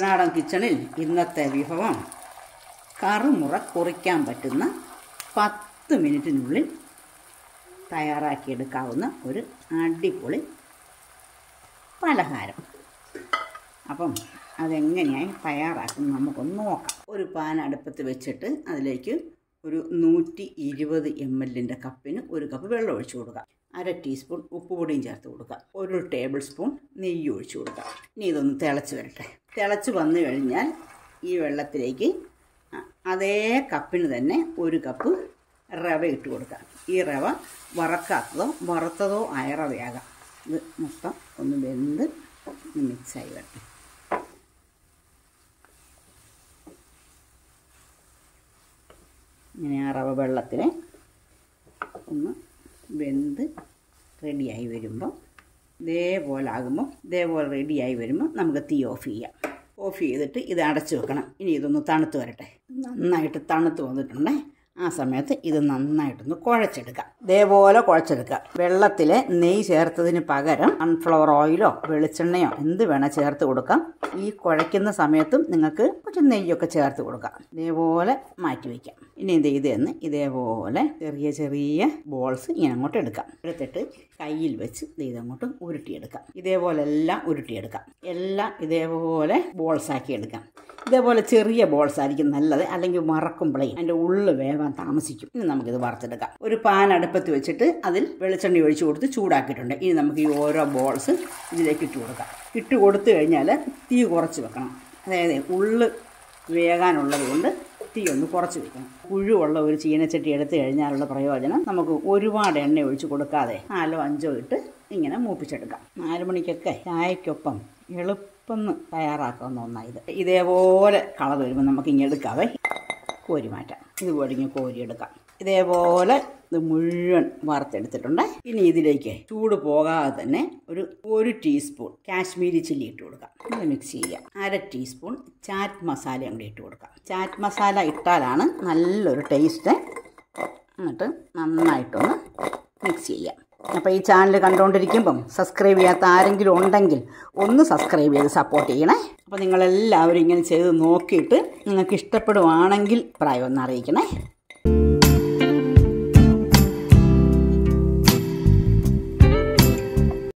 കുട്ടനാടൻ കിച്ചണിൽ ഇന്നത്തെ വിഭവം കറുമുറ കുറിക്കാൻ പറ്റുന്ന പത്ത് മിനിറ്റിനുള്ളിൽ തയ്യാറാക്കിയെടുക്കാവുന്ന ഒരു അടിപൊളി പലഹാരം അപ്പം അതെങ്ങനെയായി തയ്യാറാക്കും നമുക്കൊന്ന് നോക്കാം ഒരു പാൻ അടുപ്പത്ത് വെച്ചിട്ട് അതിലേക്ക് ഒരു നൂറ്റി ഇരുപത് എം എല്ലിൻ്റെ കപ്പിന് ഒരു കപ്പ് വെള്ളം ഒഴിച്ചു കൊടുക്കുക അര ടീസ്പൂൺ ഉപ്പുപൊടിയും ചേർത്ത് കൊടുക്കുക ഒരു ടേബിൾ സ്പൂൺ നെയ്യ് ഒഴിച്ചു കൊടുക്കുക ഇനി ഇതൊന്ന് തിളച്ച് വരട്ടെ തിളച്ച് വന്നു കഴിഞ്ഞാൽ ഈ വെള്ളത്തിലേക്ക് അ- അതേ കപ്പിന് തന്നെ ഒരു കപ്പ് റവ ഇട്ട് കൊടുക്കുക ഈ റവ വറക്കാത്തതോ വറുത്തതോ ആയ റവയാകാം ഇത് മൊത്തം ഒന്ന് വെന്ത് ഒന്ന് മിക്സായി വരട്ടെ ഇങ്ങനെ ആ റവ വെള്ളത്തിൽ ഒന്ന് വെന്ത് റെഡിയായി വരുമ്പോൾ ഇതേപോലെ ആകുമ്പോൾ ഇതേപോലെ റെഡിയായി വരുമ്പോൾ നമുക്ക് തീ ഓഫ് ചെയ്യാം ഓഫ് ചെയ്തിട്ട് ഇത് അടച്ചു വെക്കണം ഇനി ഇതൊന്ന് തണുത്ത് വരട്ടെ നന്നായിട്ട് തണുത്ത് വന്നിട്ടുണ്ടേ ആ സമയത്ത് ഇത് നന്നായിട്ടൊന്ന് കുഴച്ചെടുക്കാം ഇതേപോലെ കുഴച്ചെടുക്കുക വെള്ളത്തിൽ നെയ്യ് ചേർത്തതിന് പകരം സൺഫ്ലവർ ഓയിലോ വെളിച്ചെണ്ണയോ എന്ത് വേണേൽ ചേർത്ത് കൊടുക്കാം ഈ കുഴയ്ക്കുന്ന സമയത്തും നിങ്ങൾക്ക് കുറച്ച് നെയ്യൊക്കെ ചേർത്ത് കൊടുക്കാം ഇതേപോലെ മാറ്റി വയ്ക്കാം ഇനി എന്ത് ചെയ്തെന്ന് ഇതേപോലെ ചെറിയ ചെറിയ ബോൾസ് ഇങ്ങനെ അങ്ങോട്ട് എടുക്കാം എടുത്തിട്ട് കയ്യിൽ വെച്ച് ഇത് ഇതങ്ങോട്ട് ഉരുട്ടിയെടുക്കാം ഇതേപോലെ എല്ലാം ഉരുട്ടിയെടുക്കാം എല്ലാം ഇതേപോലെ ബോൾസ് ആക്കി എടുക്കാം ഇതേപോലെ ചെറിയ ബോൾസ് ആയിരിക്കും നല്ലത് അല്ലെങ്കിൽ മറക്കുമ്പോഴേ അതിൻ്റെ ഉള്ളു വേവാൻ താമസിക്കും ഇനി നമുക്കിത് വറുത്തെടുക്കാം ഒരു പാൻ അടുപ്പത്ത് വെച്ചിട്ട് അതിൽ വെളിച്ചെണ്ണ ഒഴിച്ചു കൊടുത്ത് ചൂടാക്കിയിട്ടുണ്ട് ഇനി നമുക്ക് ഈ ഓരോ ബോൾസ് ഇതിലേക്ക് ഇട്ട് കൊടുക്കാം ഇട്ട് കൊടുത്തു കഴിഞ്ഞാൽ തീ കുറച്ച് വെക്കണം അതായത് ഉള്ളു വേകാനുള്ളത് കൊണ്ട് തീ ഒന്ന് കുറച്ച് വെക്കണം പുഴുവുള്ള ഒരു ചീനച്ചട്ടി എടുത്തു കഴിഞ്ഞാലുള്ള പ്രയോജനം നമുക്ക് ഒരുപാട് എണ്ണ ഒഴിച്ച് കൊടുക്കാതെ നാലോ അഞ്ചോ ഇട്ട് ഇങ്ങനെ മൂപ്പിച്ചെടുക്കാം നാല് മണിക്കൊക്കെ ചായക്കൊപ്പം എളുപ്പം തയ്യാറാക്കാവുന്ന ഒന്നായത് ഇതേപോലെ കളർ വരുമ്പോൾ നമുക്ക് ഇങ്ങനെ എടുക്കാവേ കോരി മാറ്റാം ഇതുപോലെ ഇങ്ങനെ കോരിയെടുക്കാം ഇതേപോലെ ഇത് മുഴുവൻ വറുത്തെടുത്തിട്ടുണ്ട് ഇനി ഇതിലേക്ക് ചൂട് പോകാതെ തന്നെ ഒരു ഒരു ടീസ്പൂൺ കാശ്മീരി ചില്ലി ഇട്ട് കൊടുക്കാം ഇത് മിക്സ് ചെയ്യാം അര ടീസ്പൂൺ ചാറ്റ് മസാലയും കൂടി ഇട്ട് കൊടുക്കാം ചാറ്റ് മസാല ഇട്ടാലാണ് നല്ലൊരു ടേസ്റ്റ് എന്നിട്ട് നന്നായിട്ടൊന്ന് മിക്സ് ചെയ്യാം അപ്പോൾ ഈ ചാനൽ കണ്ടുകൊണ്ടിരിക്കുമ്പം സബ്സ്ക്രൈബ് ചെയ്യാത്ത ആരെങ്കിലും ഉണ്ടെങ്കിൽ ഒന്ന് സബ്സ്ക്രൈബ് ചെയ്ത് സപ്പോർട്ട് ചെയ്യണേ അപ്പോൾ നിങ്ങളെല്ലാവരും ഇങ്ങനെ ചെയ്ത് നോക്കിയിട്ട് നിങ്ങൾക്ക് ഇഷ്ടപ്പെടുവാണെങ്കിൽ പ്രായം ഒന്ന് അറിയിക്കണേ